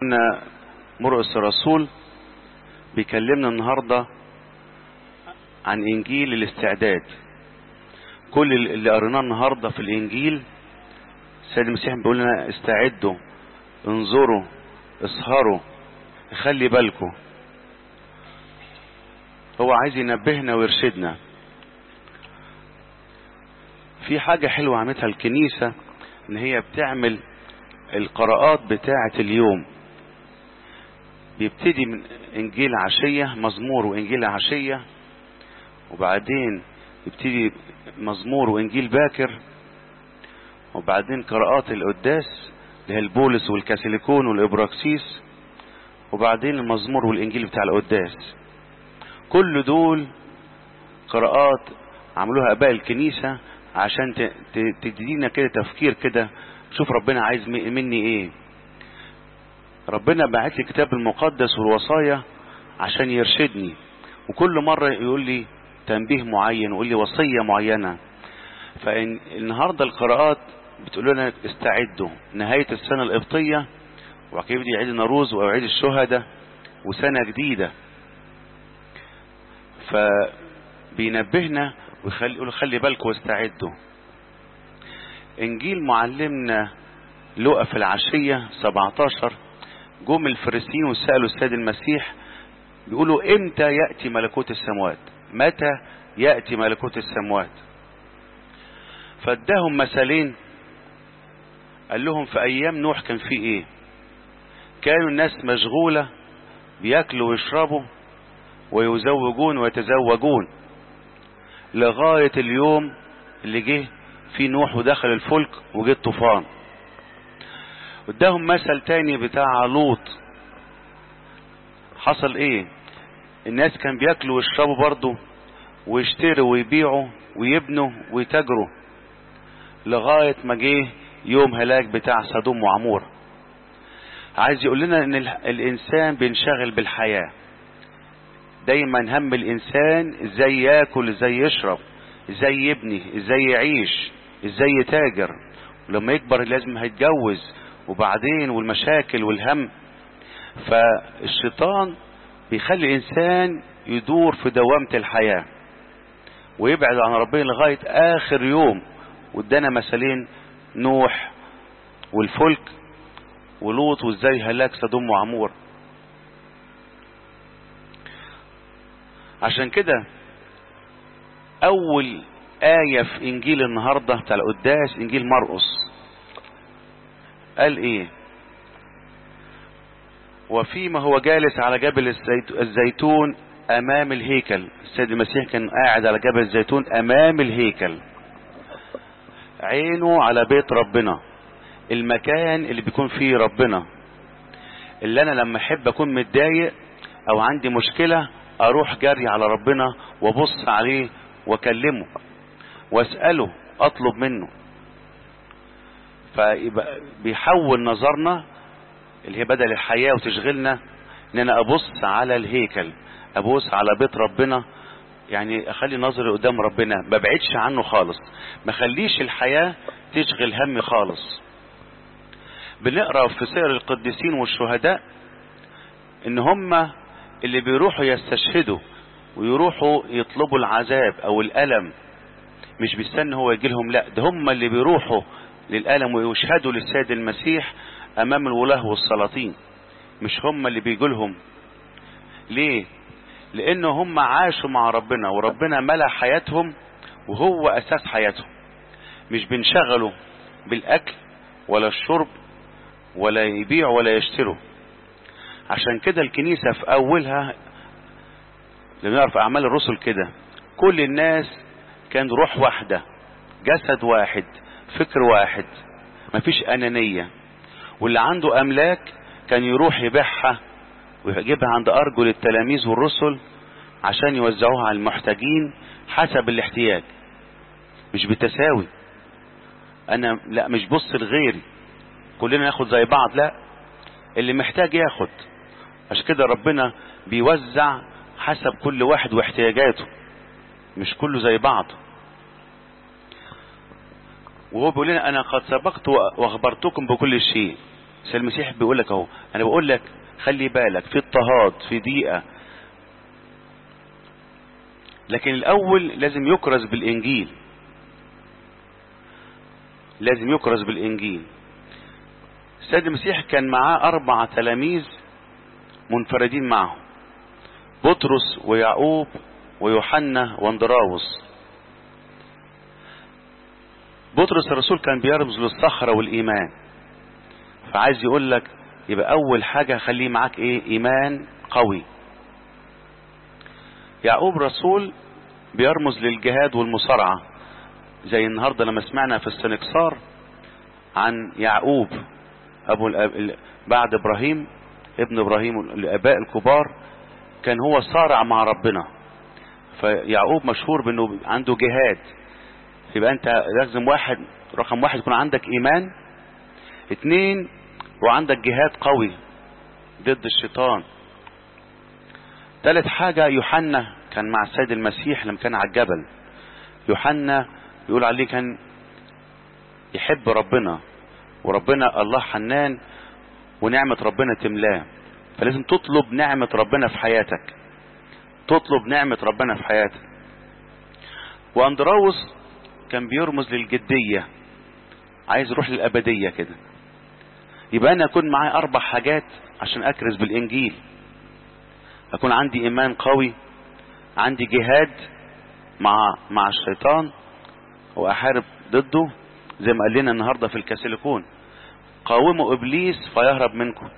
معلمنا مرقس الرسول بيكلمنا النهاردة عن انجيل الاستعداد كل اللي قريناه النهاردة في الانجيل السيد المسيح بيقول لنا استعدوا انظروا اسهروا خلي بالكم هو عايز ينبهنا ويرشدنا في حاجة حلوة عملتها الكنيسة ان هي بتعمل القراءات بتاعة اليوم بيبتدي من انجيل عشية مزمور وانجيل عشية وبعدين يبتدي مزمور وانجيل باكر وبعدين قراءات القداس اللي هي البولس والكاثوليكون والابراكسيس وبعدين المزمور والانجيل بتاع القداس كل دول قراءات عملوها اباء الكنيسة عشان تدينا كده تفكير كده شوف ربنا عايز مني ايه ربنا بعت لي الكتاب المقدس والوصايا عشان يرشدني وكل مرة يقول لي تنبيه معين ويقول لي وصية معينة فالنهاردة القراءات بتقول لنا استعدوا نهاية السنة القبطية وبعد كده يبدي عيد النوروز وعيد الشهداء وسنة جديدة فبينبهنا ويخلي يقول خلي بالكم واستعدوا انجيل معلمنا لقى في العشية 17 جم الفريسيين وسألوا السيد المسيح بيقولوا امتى يأتي ملكوت السماوات متى يأتي ملكوت السماوات فاداهم مثالين قال لهم في ايام نوح كان في ايه كانوا الناس مشغولة بياكلوا ويشربوا ويزوجون ويتزوجون لغاية اليوم اللي جه في نوح ودخل الفلك وجه الطوفان اداهم مثل تاني بتاع لوط حصل ايه الناس كان بياكلوا ويشربوا برضه ويشتروا ويبيعوا ويبنوا ويتاجروا لغاية ما جه يوم هلاك بتاع سدوم وعمور عايز يقول لنا ان الانسان بينشغل بالحياة دايما هم الانسان ازاي ياكل ازاي يشرب ازاي يبني ازاي يعيش ازاي يتاجر ولما يكبر لازم هيتجوز وبعدين والمشاكل والهم فالشيطان بيخلي الانسان يدور في دوامة الحياة ويبعد عن ربنا لغاية اخر يوم وادانا مثالين نوح والفلك ولوط وازاي هلاك سدوم وعمور عشان كده اول آية في انجيل النهاردة بتاع القداس انجيل مرقس قال ايه وفيما هو جالس على جبل الزيتون امام الهيكل السيد المسيح كان قاعد على جبل الزيتون امام الهيكل عينه على بيت ربنا المكان اللي بيكون فيه ربنا اللي انا لما احب اكون متضايق او عندي مشكلة اروح جري على ربنا وابص عليه واكلمه واسأله اطلب منه فيبقى بيحول نظرنا اللي هي بدل الحياة وتشغلنا ان انا ابص على الهيكل ابص على بيت ربنا يعني اخلي نظري قدام ربنا ما بعدش عنه خالص ما خليش الحياة تشغل همي خالص بنقرا في سير القديسين والشهداء ان هم اللي بيروحوا يستشهدوا ويروحوا يطلبوا العذاب او الالم مش بيستنى هو يجي لهم لا ده هم اللي بيروحوا للالم ويشهدوا للسيد المسيح امام الولاه والسلاطين مش هم اللي بيجوا لهم ليه لان هم عاشوا مع ربنا وربنا ملا حياتهم وهو اساس حياتهم مش بينشغلوا بالاكل ولا الشرب ولا يبيعوا ولا يشتروا عشان كده الكنيسة في اولها لما نعرف اعمال الرسل كده كل الناس كان روح واحدة جسد واحد فكر واحد مفيش انانية واللي عنده املاك كان يروح يبيعها ويجيبها عند ارجل التلاميذ والرسل عشان يوزعوها على المحتاجين حسب الاحتياج مش بالتساوي انا لا مش بص لغيري كلنا ناخد زي بعض لا اللي محتاج ياخد عشان كده ربنا بيوزع حسب كل واحد واحتياجاته مش كله زي بعض وهو بيقول لنا انا قد سبقت واخبرتكم بكل شيء سيد المسيح بيقول لك اهو انا بقول لك خلي بالك في اضطهاد في ضيقه لكن الاول لازم يكرز بالانجيل لازم يكرز بالانجيل السيد المسيح كان معاه اربع تلاميذ منفردين معه بطرس ويعقوب ويوحنا واندراوس بطرس الرسول كان بيرمز للصخرة والإيمان فعايز يقول لك يبقى أول حاجة خليه معاك إيه إيمان قوي يعقوب رسول بيرمز للجهاد والمصارعة زي النهاردة لما سمعنا في السنكسار عن يعقوب أبو الأب... بعد إبراهيم ابن إبراهيم الآباء الكبار كان هو صارع مع ربنا فيعقوب مشهور بأنه عنده جهاد يبقى أنت لازم واحد رقم واحد يكون عندك إيمان اتنين وعندك جهاد قوي ضد الشيطان تالت حاجة يوحنا كان مع السيد المسيح لما كان على الجبل يوحنا يقول عليه كان يحب ربنا وربنا الله حنان ونعمة ربنا تملاه فلازم تطلب نعمة ربنا في حياتك تطلب نعمة ربنا في حياتك واندراوس كان بيرمز للجدية عايز يروح للأبدية كده يبقى أنا أكون معايا أربع حاجات عشان أكرز بالإنجيل أكون عندي إيمان قوي عندي جهاد مع مع الشيطان وأحارب ضده زي ما قال لنا النهاردة في الكاسيليكون قاوموا إبليس فيهرب منكم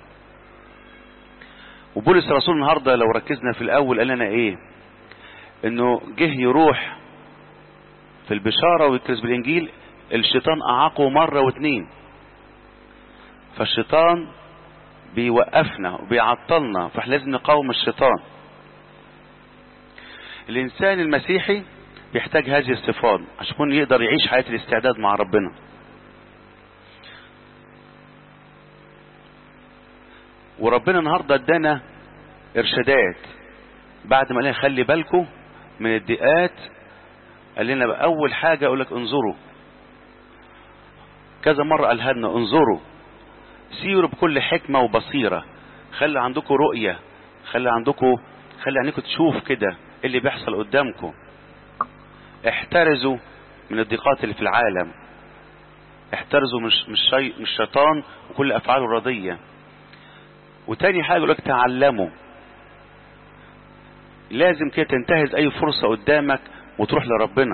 وبولس الرسول النهاردة لو ركزنا في الأول قال لنا إيه إنه جه يروح في البشارة ويكرز بالإنجيل الشيطان أعاقه مرة واتنين فالشيطان بيوقفنا وبيعطلنا فاحنا لازم نقاوم الشيطان الإنسان المسيحي بيحتاج هذه الصفات عشان يكون يقدر يعيش حياة الاستعداد مع ربنا وربنا النهارده ادانا ارشادات بعد ما قال لنا خلي بالكم من الضيقات قال لنا بقى اول حاجه اقول لك انظروا كذا مره قالها لنا انظروا سيروا بكل حكمه وبصيره خلي عندكم رؤيه خلي عندكم خلي عينيكم تشوف كده إيه اللي بيحصل قدامكم احترزوا من الضيقات اللي في العالم احترزوا مش مش شيء مش الشيطان وكل افعاله الرضيه وتاني حاجه يقول لك تعلموا لازم كده تنتهز اي فرصه قدامك وتروح لربنا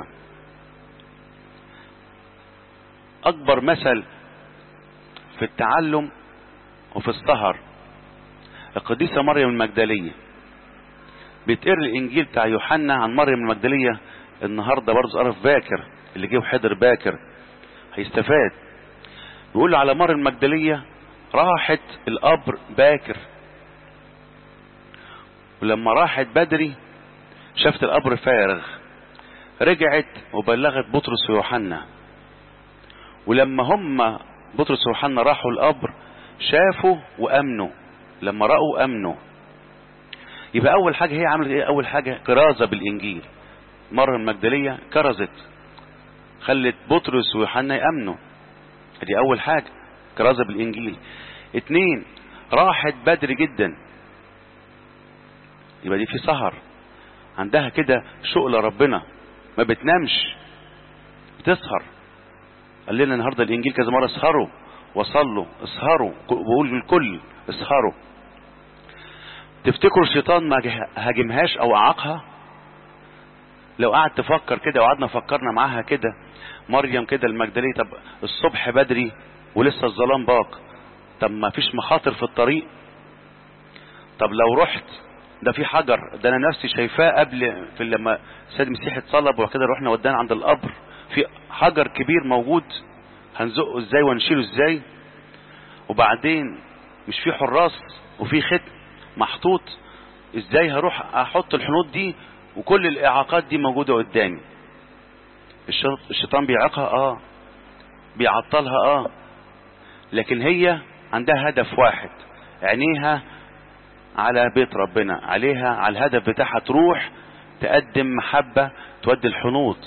اكبر مثل في التعلم وفي السهر القديسة مريم المجدلية بيتقرا الانجيل بتاع يوحنا عن مريم المجدلية النهاردة برضه قرف باكر اللي جه وحضر باكر هيستفاد بيقول على مريم المجدلية راحت القبر باكر ولما راحت بدري شافت القبر فارغ رجعت وبلغت بطرس ويوحنا ولما هم بطرس ويوحنا راحوا القبر شافوا وامنوا لما راوا امنوا يبقى اول حاجه هي عملت ايه اول حاجه كرازه بالانجيل مره المجدليه كرزت خلت بطرس ويوحنا يامنوا دي اول حاجه كرازه بالانجيل اتنين راحت بدري جدا يبقى دي في سهر عندها كده شوق لربنا ما بتنامش بتسهر قال لنا النهارده الانجيل كذا مره اسهروا وصلوا اسهروا بقول للكل اسهروا تفتكروا الشيطان ما هاجمهاش او اعاقها لو قعد تفكر كده وقعدنا فكرنا معاها كده مريم كده المجدليه طب الصبح بدري ولسه الظلام باق طب ما فيش مخاطر في الطريق طب لو رحت ده في حجر ده انا نفسي شايفاه قبل في لما السيد المسيح اتصلب وكده رحنا ودانا عند القبر في حجر كبير موجود هنزقه ازاي ونشيله ازاي وبعدين مش في حراس وفي ختم محطوط ازاي هروح احط الحنوط دي وكل الاعاقات دي موجوده قدامي الشيطان بيعيقها اه بيعطلها اه لكن هي عندها هدف واحد عينيها على بيت ربنا عليها على الهدف بتاعها تروح تقدم محبة تودي الحنوط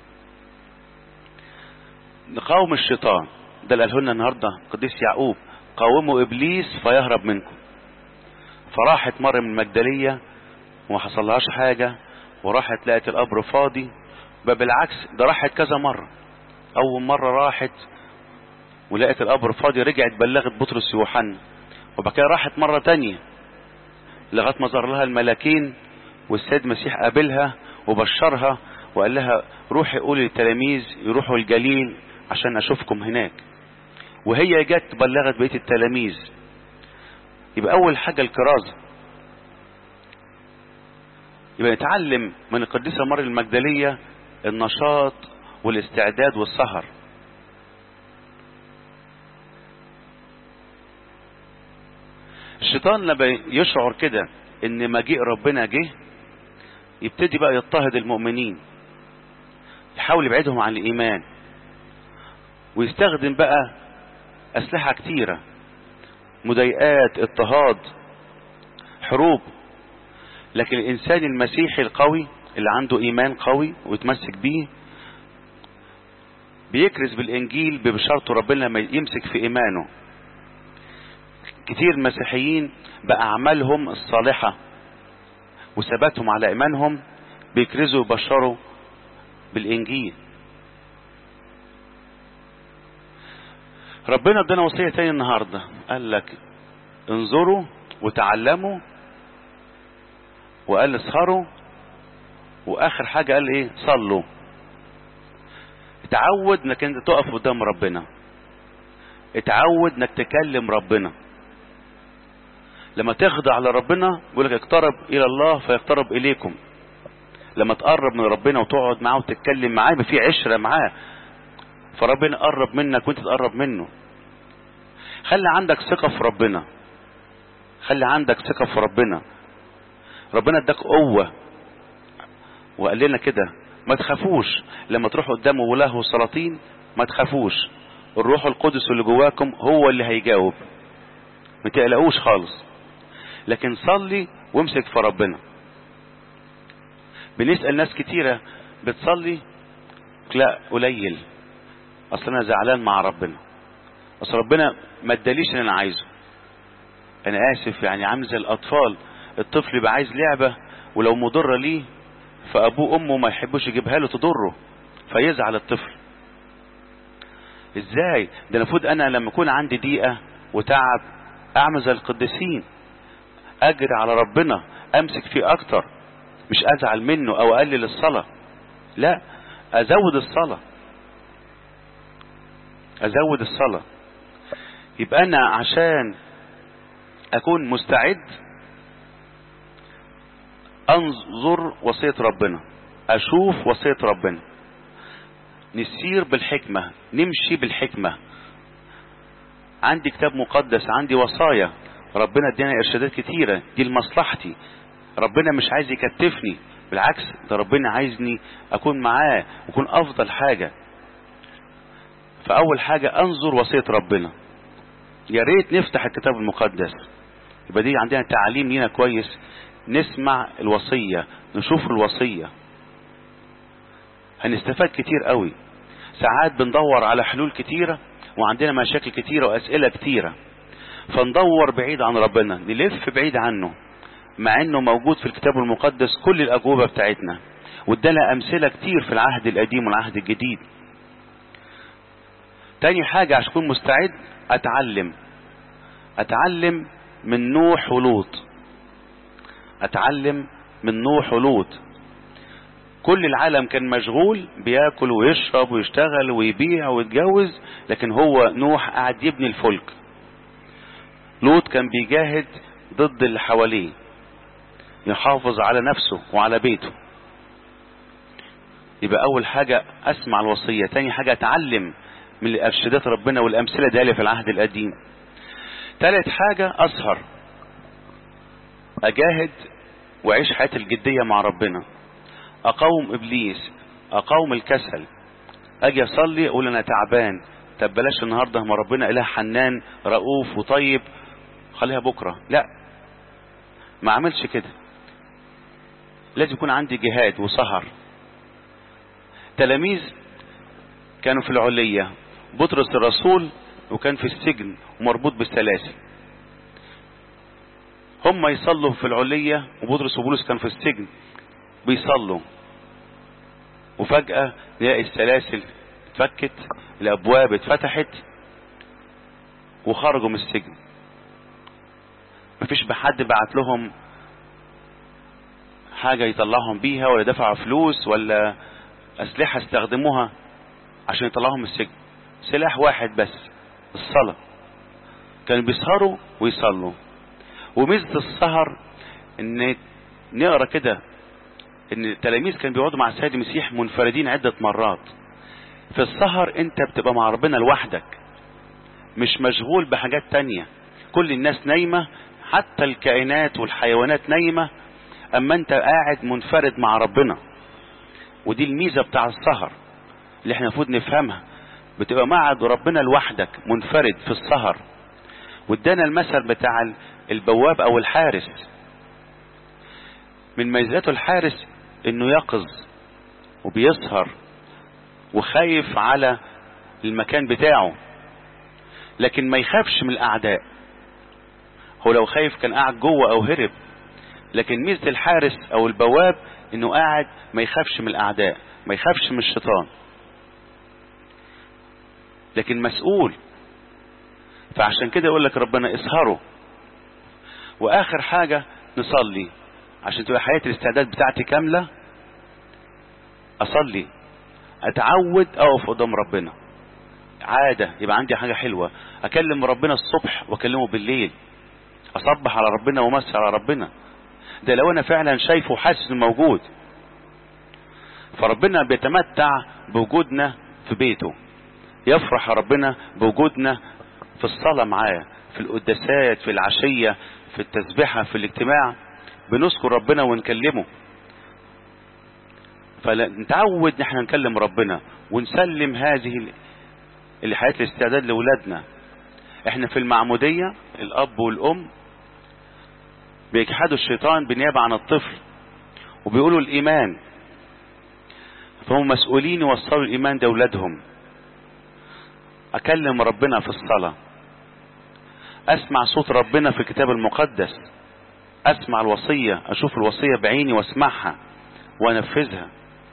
نقاوم الشيطان ده اللي قاله لنا النهارده قديس يعقوب قاوموا ابليس فيهرب منكم فراحت مريم المجدليه وما حصلهاش حاجه وراحت لقت القبر فاضي بل بالعكس ده راحت كذا مره اول مره راحت ولقت القبر فاضي رجعت بلغت بطرس ويوحنا وبعد كده راحت مره تانية لغايه ما ظهر لها الملاكين والسيد مسيح قابلها وبشرها وقال لها روحي قولي للتلاميذ يروحوا الجليل عشان اشوفكم هناك وهي جت بلغت بقيه التلاميذ يبقى اول حاجه الكرازه يبقى نتعلم من القديسه مريم المجدليه النشاط والاستعداد والسهر الشيطان لما يشعر كده ان مجيء ربنا جه يبتدي بقى يضطهد المؤمنين يحاول يبعدهم عن الايمان ويستخدم بقى اسلحه كتيره مضايقات اضطهاد حروب لكن الانسان المسيحي القوي اللي عنده ايمان قوي ويتمسك بيه بيكرز بالانجيل ببشارته ربنا لما يمسك في ايمانه كتير مسيحيين باعمالهم الصالحه وثباتهم على ايمانهم بيكرزوا ويبشروا بالانجيل ربنا ادانا وصيه تاني النهارده قال لك انظروا وتعلموا وقال اسهروا واخر حاجه قال ايه صلوا اتعود انك انت تقف قدام ربنا اتعود انك تكلم ربنا لما تخضع لربنا يقول لك اقترب الى الله فيقترب اليكم لما تقرب من ربنا وتقعد معاه وتتكلم معاه يبقى في عشره معاه فربنا قرب منك وانت تقرب منه خلي عندك ثقه في ربنا خلي عندك ثقه في ربنا ربنا اداك قوه وقال لنا كده ما تخافوش لما تروحوا قدامه ولاه وسلاطين ما تخافوش الروح القدس اللي جواكم هو اللي هيجاوب ما تقلقوش خالص لكن صلي وامسك في ربنا بنسأل ناس كتيرة بتصلي لا قليل اصل انا زعلان مع ربنا اصل ربنا ما اداليش اللي انا عايزه انا اسف يعني عامل زي الاطفال الطفل يبقى عايز لعبة ولو مضرة ليه فابوه وامه ما يحبوش يجيبها له تضره فيزعل الطفل ازاي ده المفروض انا لما يكون عندي ضيقه وتعب اعمل زي القديسين اجري على ربنا امسك فيه اكتر مش ازعل منه او اقلل الصلاه لا ازود الصلاه ازود الصلاه يبقى انا عشان اكون مستعد انظر وصيه ربنا اشوف وصيه ربنا نسير بالحكمه نمشي بالحكمه عندي كتاب مقدس عندي وصايا ربنا ادينا ارشادات كتيره دي لمصلحتي ربنا مش عايز يكتفني بالعكس ده ربنا عايزني اكون معاه واكون افضل حاجه فاول حاجه انظر وصيه ربنا يا ريت نفتح الكتاب المقدس يبقى دي عندنا تعليم لينا كويس نسمع الوصيه نشوف الوصيه هنستفاد كتير قوي ساعات بندور على حلول كتيره وعندنا مشاكل كتيره واسئله كتيره فندور بعيد عن ربنا نلف بعيد عنه مع انه موجود في الكتاب المقدس كل الاجوبه بتاعتنا وادانا امثله كتير في العهد القديم والعهد الجديد تاني حاجه عشان اكون مستعد اتعلم اتعلم من نوح ولوط اتعلم من نوح ولوط كل العالم كان مشغول بياكل ويشرب ويشتغل ويبيع ويتجوز لكن هو نوح قاعد يبني الفلك لوط كان بيجاهد ضد اللي حواليه يحافظ على نفسه وعلى بيته يبقى اول حاجة اسمع الوصية تاني حاجة اتعلم من ارشادات ربنا والامثلة دي في العهد القديم تالت حاجة اسهر اجاهد واعيش حياة الجدية مع ربنا اقاوم ابليس اقاوم الكسل اجي اصلي اقول انا تعبان طب بلاش النهارده ما ربنا اله حنان رؤوف وطيب خليها بكره لا ما اعملش كده لازم يكون عندي جهاد وسهر تلاميذ كانوا في العلية بطرس الرسول وكان في السجن ومربوط بالسلاسل هم يصلوا في العلية وبطرس وبولس كان في السجن بيصلوا وفجأة نلاقي السلاسل اتفكت الأبواب اتفتحت وخرجوا من السجن مفيش بحد بعت لهم حاجة يطلعهم بيها ولا دفعوا فلوس ولا أسلحة استخدموها عشان يطلعهم من السجن سلاح واحد بس الصلاة كانوا بيسهروا ويصلوا وميزة السهر ان نقرا كده ان التلاميذ كانوا بيقعدوا مع السيد المسيح منفردين عدة مرات في السهر انت بتبقى مع ربنا لوحدك مش مشغول بحاجات تانية كل الناس نايمة حتى الكائنات والحيوانات نايمة اما انت قاعد منفرد مع ربنا ودي الميزة بتاع السهر اللي احنا المفروض نفهمها بتبقى مع ربنا لوحدك منفرد في السهر وادانا المثل بتاع البواب او الحارس من ميزاته الحارس انه يقظ وبيسهر وخايف على المكان بتاعه لكن ما يخافش من الاعداء هو لو خايف كان قاعد جوه او هرب لكن ميزة الحارس او البواب انه قاعد ما يخافش من الاعداء ما يخافش من الشيطان لكن مسؤول فعشان كده يقول لك ربنا اسهروا واخر حاجة نصلي عشان تبقى حياة الاستعداد بتاعتي كاملة اصلي اتعود اقف قدام ربنا عادة يبقى عندي حاجة حلوة اكلم ربنا الصبح واكلمه بالليل اصبح على ربنا وامسي على ربنا ده لو انا فعلا شايفه وحاسس انه موجود فربنا بيتمتع بوجودنا في بيته يفرح ربنا بوجودنا في الصلاة معاه في القداسات في العشية في التسبيحة في الاجتماع بنذكر ربنا ونكلمه فنتعود نحن نكلم ربنا ونسلم هذه اللي حياة الاستعداد لأولادنا احنا في المعمودية الأب والأم بيجحدوا الشيطان بالنيابة عن الطفل وبيقولوا الإيمان فهم مسؤولين يوصلوا الإيمان ده أولادهم أكلم ربنا في الصلاة أسمع صوت ربنا في الكتاب المقدس أسمع الوصية أشوف الوصية بعيني وأسمعها وأنفذها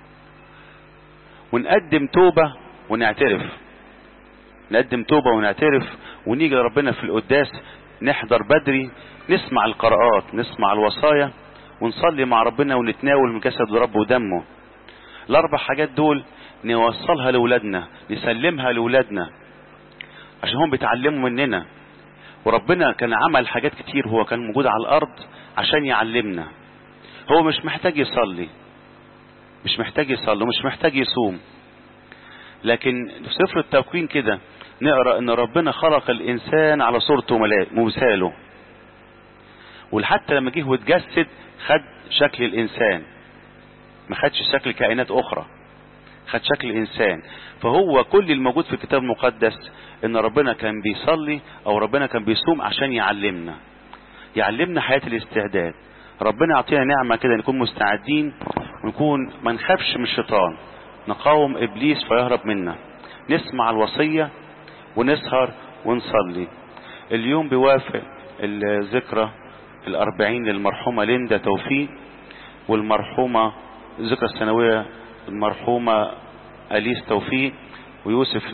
ونقدم توبة ونعترف نقدم توبة ونعترف ونيجي لربنا في القداس نحضر بدري نسمع القراءات نسمع الوصايا ونصلي مع ربنا ونتناول من جسد رب ودمه الاربع حاجات دول نوصلها لاولادنا نسلمها لاولادنا عشان هم بيتعلموا مننا وربنا كان عمل حاجات كتير هو كان موجود على الارض عشان يعلمنا هو مش محتاج يصلي مش محتاج يصلي ومش محتاج يصوم لكن في سفر التكوين كده نقرا ان ربنا خلق الانسان على صورته ومثاله وحتى لما جه واتجسد خد شكل الانسان ما خدش شكل كائنات اخرى خد شكل الانسان فهو كل الموجود في الكتاب المقدس ان ربنا كان بيصلي او ربنا كان بيصوم عشان يعلمنا يعلمنا حياة الاستعداد ربنا يعطينا نعمة كده نكون مستعدين ونكون ما نخافش من الشيطان نقاوم ابليس فيهرب منا نسمع الوصية ونسهر ونصلي اليوم بيوافق الذكرى الأربعين للمرحومة ليندا توفيق والمرحومة الذكرى السنوية المرحومة أليس توفيق ويوسف